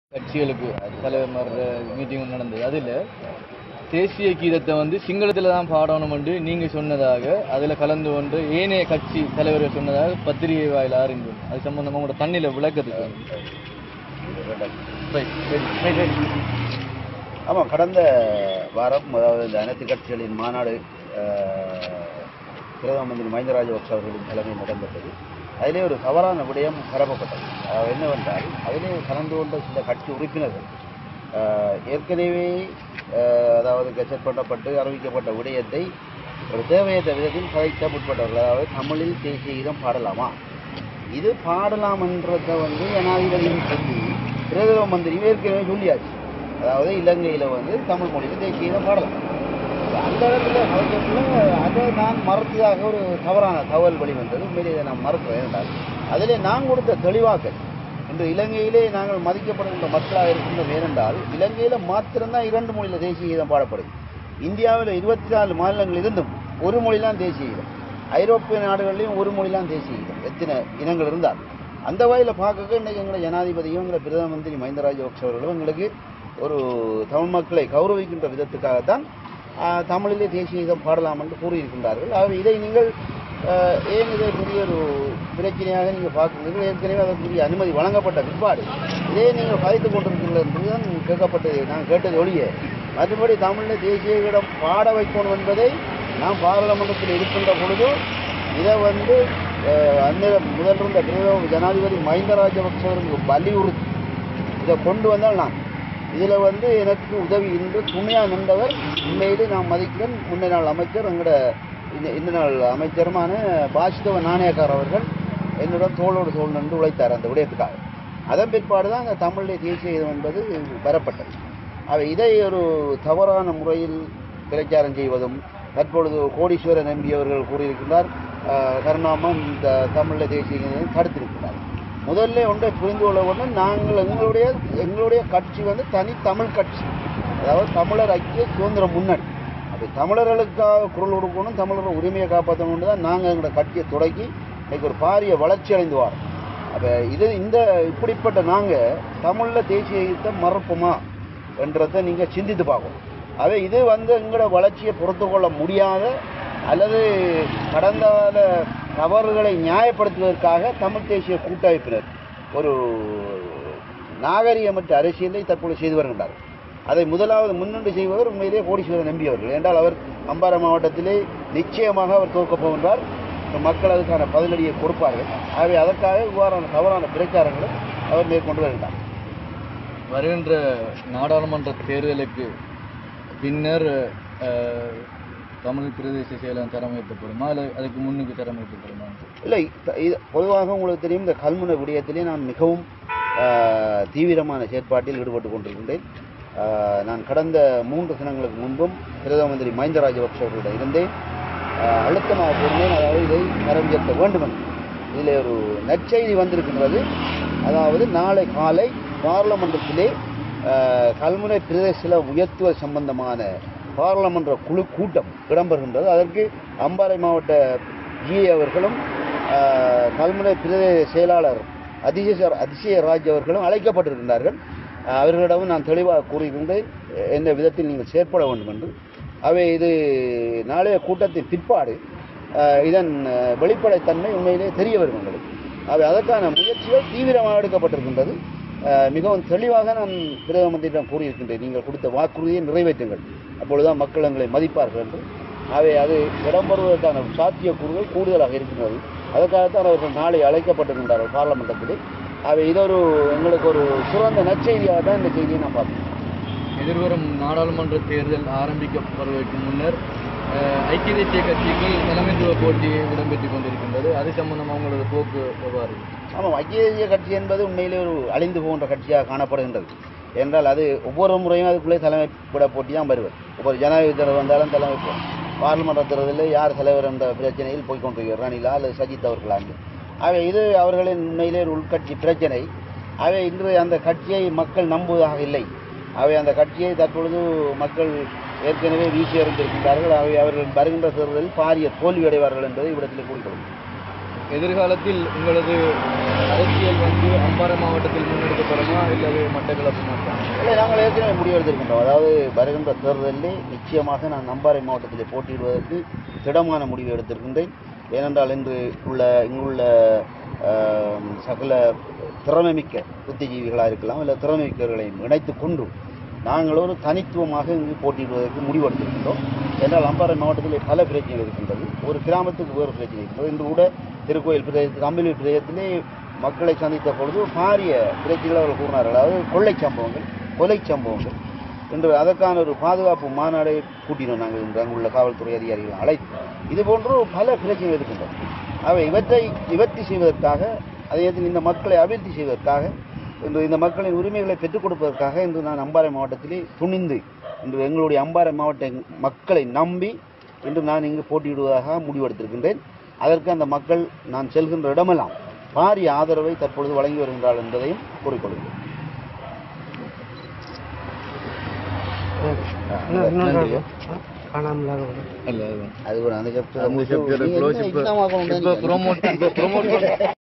கட்சிகளுக்கு தலைவர் மீட்டிங் நடந்தது அதில் தேசிய கீதத்தை வந்து சிங்களத்தில் தான் பாடணும்னு நீங்கள் சொன்னதாக அதில் கலந்து கொண்டு ஏனைய கட்சி தலைவர்கள் சொன்னதாக பத்திரிகை வாயிலாக அறிந்தோம் அது சம்பந்தமாக உங்களோட தண்ணியில் விளக்கத்துக்கு ரைட் ரைட் ரைட் ஆமாம் கடந்த வாரம் அதாவது இந்த அனைத்து கட்சிகளின் மாநாடு அஹ், பிரதம மந்திரி மஹிந்த ராஜபக்ஷ அவர்களின் தலைமையில் இடம்பெற்றது அதிலே ஒரு தவறான விடயம் பரப்பப்பட்டது அதாவது என்னவென்றால் அதிலே கலந்து கொண்ட சில கட்சி உறுப்பினர்கள் அஹ், ஏற்கனவே அஹ், அதாவது கெசட் பண்ணப்பட்டு அறிவிக்கப்பட்ட விடயத்தை ஒரு தேவையற்ற விதத்தில் கதைக்க முற்பட்டவர்கள் அதாவது தமிழில் தேசிய கீதம் பாடலாமா இது பாடலாம்ன்றத வந்து ஜனாதிபதியும் சொல்லி பிரதம மந்திரியும் ஏற்கனவே சொல்லியாச்சு அதாவது இலங்கையில் வந்து தமிழ் மொழியில் தேசிய கீதம் பாடலாம் அந்த இடத்துல கலைஞர்ல அதை நான் மறுத்ததாக ஒரு தவறான தகவல் வெளிவந்தது உண்மையிலே இதை நான் மறுக்கிறேன் என்றால் அதிலே நான் கொடுத்த தெளிவாக்கல் இன்று இலங்கையிலே நாங்கள் மதிக்கப்படுகின்ற மக்களாக இருக்கின்றோம் ஏனென்றால் இலங்கையில் மாத்திரம்தான் இரண்டு மொழியில் தேசிய கீதம் பாடப்படுது இந்தியாவில் இருபத்தி நாலு மாநிலங்கள் இருந்தும் ஒரு மொழிதான் தேசிய கீதம் ஐரோப்பிய நாடுகள்லையும் ஒரு மொழிதான் தேசிய கீதம் எத்தனை இனங்கள் இருந்தால் அந்த வகையில் பார்க்க இன்றைக்கு எங்களை ஜனாதிபதியும் எங்களை பிரதம மந்திரி மஹிந்த ராஜபக்ஷ அவர்களும் எங்களுக்கு ஒரு தமிழ் மக்களை கௌரவிக்கின்ற விதத்துக்காகத்தான் ஆஹ், தமிழிலே தேசிய கீதம் பாடலாம் என்று கூறியிருக்கின்றார்கள் ஆகவே இதை நீங்கள் ஆஹ், ஏன் இதை பெரிய ஒரு பிரச்சனையாக நீங்கள் பார்க்கிறீர்கள் ஏற்கனவே அதற்குரிய அனுமதி வழங்கப்பட்ட பிற்பாடு இதே நீங்கள் கதைத்துக் கொண்டிருக்கிறீர்கள் என்பதுதான் கேட்கப்பட்டது நான் கேட்டது ஒழிய மற்றபடி தமிழில் தேசிய கீதம் பாட வைக்கணும் என்பதை நாம் பாராளுமன்றத்தில் இருக்கின்ற பொழுது இதை வந்து அஹ், அந்த முதல் இருந்த பிரதம ஜனாதிபதி மஹிந்த ராஜபக்ஷ அவர்களுக்கு வலியுறுத்தி இதை கொண்டு வந்தால் நான் இதில் வந்து எனக்கு உதவி இன்று துணையாக நின்றவர் உண்மையிலே நான் மதிக்கிறேன் முன்னே நாள் அமைச்சர் எங்களோட இந்த இந்த நாள் அமைச்சருமான பாசிதவ நாணயக்கார் அவர்கள் என்னுடன் தோளோடு தோள் நின்று உழைத்தார் அந்த விடயத்துக்காக அதன் பிற்பாடு தான் அந்த தமிழிலே தேசிய கீதம் என்பது பெறப்பட்டது அவை இதை ஒரு தவறான முறையில் பிரச்சாரம் செய்வதும் தற்பொழுது கோடீஸ்வரன் எம்பி அவர்கள் கூறியிருக்கிறார் அஹ், கருணாமன் இந்த தமிழில் தேசிய கீதத்தை தடுத்திருக்கிறார் முதல்ல ஒன்றை புரிந்து கொள்ள வேண்டும் நாங்கள் எங்களுடைய எங்களுடைய கட்சி வந்து தனி தமிழ் கட்சி அதாவது தமிழர் ஐக்கிய சுதந்திர முன்னணி அப்படி தமிழர்களுக்காக குரல் கொடுக்கணும் தமிழர் உரிமையை காப்பாற்றணும் தான் நாங்கள் எங்களோட கட்சியை தொடக்கி இன்னைக்கு ஒரு பாரிய வளர்ச்சி அடைந்து வரோம் அப்போ இது இந்த இப்படிப்பட்ட நாங்கள் தமிழில் தேசிய கீதத்தை மறப்போமா என்றதை நீங்கள் சிந்தித்து பார்க்கணும் அவை இது வந்து எங்களோட வளர்ச்சியை பொறுத்து கொள்ள முடியாத அல்லது கடந்த கால தவறுகளை நியாயப்படுத்துவதற்காக தமிழ் தேசிய கூட்டமைப்பினர் ஒரு நாகரிகமற்ற அரசியலை தற்போது செய்து வருகின்றார் அதை முதலாவது முன்னின்று செய்பவர் உண்மையிலே கோடீஸ்வரன் நம்பி அவர்கள் என்றால் அவர் அம்பாறை மாவட்டத்திலே நிச்சயமாக அவர் தோற்கப் போகின்றார் மக்கள் அதுக்கான பதிலடியை கொடுப்பார்கள் ஆகவே அதற்காக இவ்வாறான தவறான பிரச்சாரங்களை அவர் மேற்கொண்டு வருகிறார் வருகின்ற நாடாளுமன்ற தேர்தலுக்கு பின்னர் அஹ், தமிழ் பிரதேச செயலகம் தரமேற்றப்படுமா அல்லது அதுக்கு முன்னுக்கு தரமேற்றப்படுமா இல்லை த- இது பொதுவாக உங்களுக்கு தெரியும் இந்த கல்முனை விடயத்திலே நான் மிகவும் ஆஹ், தீவிரமான செயற்பாட்டில் ஈடுபட்டு கொண்டிருக்கின்றேன் ஆஹ், நான் கடந்த மூன்று தினங்களுக்கு முன்பும் பிரதம மந்திரி மஹிந்த ராஜபக்ஷ அவர்களிடம் இருந்தேன் ஆஹ், அழுத்தமாக கூறினேன் அதாவது இதை தரம் உயர்த்த வேண்டும் என்று. இதில் ஒரு நற்செய்தி வந்திருக்கின்றது அதாவது நாளை காலை பார்லமெண்டத்திலே ஆஹ், கல்முனை பிரதேச உயர்த்துவ சம்பந்தமான பாராளுமன்ற குழு கூட்டம் இடம்பெறுகின்றது அதற்கு அம்பாறை மாவட்ட ஜிஏ அவர்களும் ஆஹ், கல்முனை பிரதேச செயலாளர் அதிசய அதிசயராஜ் அவர்களும் அழைக்கப்பட்டிருக்கின்றார்கள் ஆஹ், அவர்களிடமும் நான் தெளிவாக கூறியிருக்கின்றேன் எந்த விதத்தில் நீங்கள் செயற்பட வேண்டும் என்று அவை இது நாளைய கூட்டத்தின் பிற்பாடு ஆஹ், இதன் ஆஹ், வெளிப்படைத்தன்மை உண்மையிலே தெரிய வரும் எங்களுக்கு அவை அதற்கான முயற்சிகள் தீவிரமாக எடுக்கப்பட்டிருக்கின்றது ஆஹ், மிகவும் தெளிவாக நான் பிரதம மந்திரியிடம் கூறியிருக்கின்றேன் நீங்கள் கொடுத்த வாக்குறுதியை நிறைவேற்றுங்கள் அப்பொழுதுதான் மக்கள் எங்களை மதிப்பார்கள் என்று அவை அது இடம்பெறுவதற்கான சாத்தியக்கூறுகள் கூடுதலாக இருக்கின்றது அதற்காகத்தான் அவர்கள் நாளை அழைக்கப்பட்டிருக்கின்றார்கள் பார்லமெண்டத்திலே அவை இதொரு எங்களுக்கு ஒரு சிறந்த நற்செய்தியாக தான் இந்த செய்தியை நான் பார்த்தேன் எதிர்வரும் நாடாளுமன்ற தேர்தல் ஆரம்பிக்கப்படுவதற்கு முன்னர் அஹ், ஐக்கிய தேசிய கட்சிகள் தலைமைத்துவ போட்டி இடம்பெற்றுக் கொண்டிருக்கின்றது அது சம்பந்தமாக உங்களோட போக்கு எவ்வாறு ஆமாம் ஐக்கிய தேசிய கட்சி என்பது உண்மையிலே ஒரு அழிந்து போகின்ற கட்சியாக காணப்படுகின்றது என்றால் அது ஒவ்வொரு முறையும் அதுக்குள்ளே தலைமைப்பிட போட்டி தான் வருவது ஒவ்வொரு ஜனாதிபதி தேர்தல் வந்தாலும் தலைமை போ- பாராளுமன்ற தேர்தலில் யார் தலைவர் என்ற பிரச்சனையில் போய்கொண்டிருக்கிறார் ரணிலா அல்லது சஜித் அவர்களாண்டு ஆகவே இது அவர்களின் உண்மையிலே ஒரு உள்கட்சி பிரச்சனை ஆகவே இன்று அந்த கட்சியை மக்கள் நம்புவதாக இல்லை ஆகவே அந்த கட்சியை தற்பொழுது மக்கள் ஏற்கனவே வீசி எறிந்திருக்கின்றார்கள் ஆகவே அவர்கள் வருகின்ற தேர்தலில் பாரிய தோல்வி அடைவார்கள் என்பதை இவ்விடத்தில் கூறிக்கொள்கிறேன் எதிர்காலத்தில் உங்களது அரசியல் வந்து அம்பாறை மாவட்டத்தில் முன்னெடுக்கப்படுமா இல்லது மட்டக்களப்பு மாவட்டம் இல்லை நாங்கள் ஏற்கனவே முடிவெடுத்திருக்கின்றோம் அதாவது வருகின்ற தேர்தலில் நிச்சயமாக நான் நம்பாறை மாவட்டத்திலே போட்டியிடுவதற்கு திடமான முடிவு எடுத்திருக்கின்றேன் ஏனென்றால் இன்று உள்ள இங்குள்ள ஆம், சகல திறமைமிக்க புத்திஜீவிகளாக இருக்கலாம் இல்லை திறமைமிக்கவர்களையும் இணைத்து கொண்டு நாங்கள் ஒரு தனித்துவமாக இங்கு போட்டியிடுவதற்கு முடிவெடுத்திருக்கின்றோம் என்றால் அம்பாறை மாவட்டத்தில் பல பிரச்சனைகள் இருக்கின்றது ஒரு கிராமத்துக்கு வேறு பிரச்சனை இருக்கின்றது இன்று கூட திருக்கோயில் பிரதேசத்தில் அம்பிலி பிரதேசத்திலே மக்களை சந்தித்த பொழுது பாரிய பிரச்சனைகள் அவர்கள் கூறினார்கள் அதாவது கொள்ளை சம்பவங்கள் கொலை சம்பவங்கள் என்று அதற்கான ஒரு பாதுகாப்பு மாநாடை கூட்டினோம் நாங்கள் இன்று அங்குள்ள காவல்துறை அதிகாரிகள் அழைத்து இது போன்று பல பிரச்சனைகள் இருக்கின்றன அவை இவற்றை நிவர்த்தி செய்வதற்காக அதே நேரத்தில் இந்த மக்களை அபிவிருத்தி செய்வதற்காக இன்று இந்த மக்களின் உரிமைகளை பெற்றுக் கொடுப்பதற்காக இன்று நான் அம்பாறை மாவட்டத்திலே துணிந்து இன்று எங்களுடைய அம்பாறை மாவட்ட மக்களை நம்பி இன்று நான் இங்கு போட்டியிடுவதாக முடிவெடுத்திருக்கின்றேன் அதற்கு அந்த மக்கள் நான் செல்கின்ற இடமெல்லாம் பாரிய ஆதரவை தற்பொழுது வழங்கி வருகின்றார்கள் என்பதையும் கூறிக்கொள்கிறேன் நன்றி. காணாமல் அல்ல அதுதான் அது ஒரு அந்த chapter அந்த chapter நீங்க என்ன close இப்ப- exam ஆகணும் இப்ப promote இப்ப promote பண்ண-